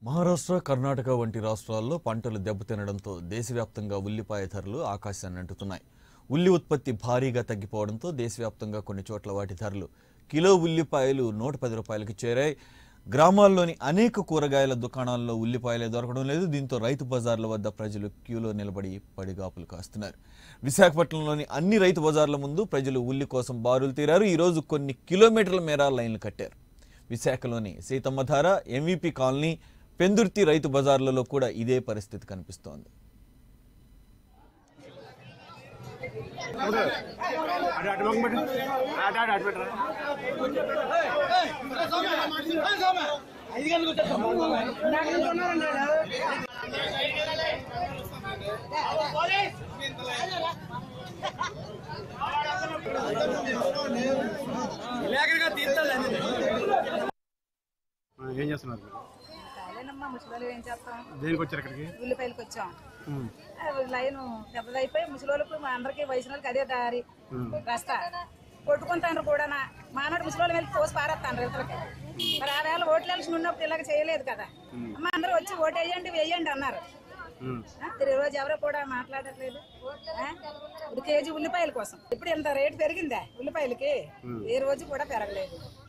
మహారాష్ట్ర కర్ణాటక వంటి రాష్ట్రాల్లో పంటలు దెబ్బతినడంతో దేశవ్యాప్తంగా ఉల్లిపాయ ధరలు ఆకాశాన్ని అంటుతున్నాయి ఉల్లి ఉత్పత్తి భారీగా తగ్గిపోవడంతో దేశవ్యాప్తంగా కొన్ని చోట్ల వాటి ధరలు కిలో ఉల్లిపాయలు నూట పది రూపాయలకి చేరాయి గ్రామాల్లోని అనేక కూరగాయల దుకాణాల్లో ఉల్లిపాయలే దొరకడం లేదు దీంతో రైతు బజార్ల వద్ద ప్రజలు క్యూలో నిలబడి పడిగాపులు కాస్తున్నారు విశాఖపట్నంలోని అన్ని రైతు బజార్ల ముందు ప్రజలు ఉల్లి కోసం బారులు తీరారు ఈరోజు కొన్ని కిలోమీటర్ల మేర లైన్లు కట్టారు విశాఖలోని సీతమ్మధార ఎంవీపీ కాలనీ పెందుర్తి రైతు బజార్లలో కూడా ఇదే పరిస్థితి కనిపిస్తోంది అటు అటు మొక్క పెట్టు అటు అటు అటు పెట్టరా ఆ, ఏం చేస్తున్నారు మీరు? కాలేనమ్మా ముసలోళ్ళు ఏం చేస్తాం దేనికి వచ్చారు ఇక్కడికి ఉల్లిపాయలకు వచ్చాం ఉమ్, ఆ లైన్ పెద్దదైపోయి ముసలోళ్ళకు మా అందరికి వయసు వాళ్ళకి అదే దారి రస్తా కొట్టుకుంటాను కూడా మానాడు ముసలోళ్ళు వెళ్ళి తోసి పారేస్తాను రైతులకి మరి ఆ వేళ ఓట్లు వెళ్ళి ఉన్నప్పుడు ఇలాగ చేయలేదు కదా అమ్మ అందరూ వచ్చి ఓటు వేయండి వేయండి అన్నారు ఉమ్. ఆ, మరి ఈ రోజు ఎవరో కూడా మాట్లాడట్లేదు ఆ? ఇప్పుడు కేజీ ఉల్లిపాయల కోసం ఇప్పుడు ఇంత రేటు పెరిగిందా ఉల్లిపాయలకి ఏ రోజు కూడా పెరగలేదు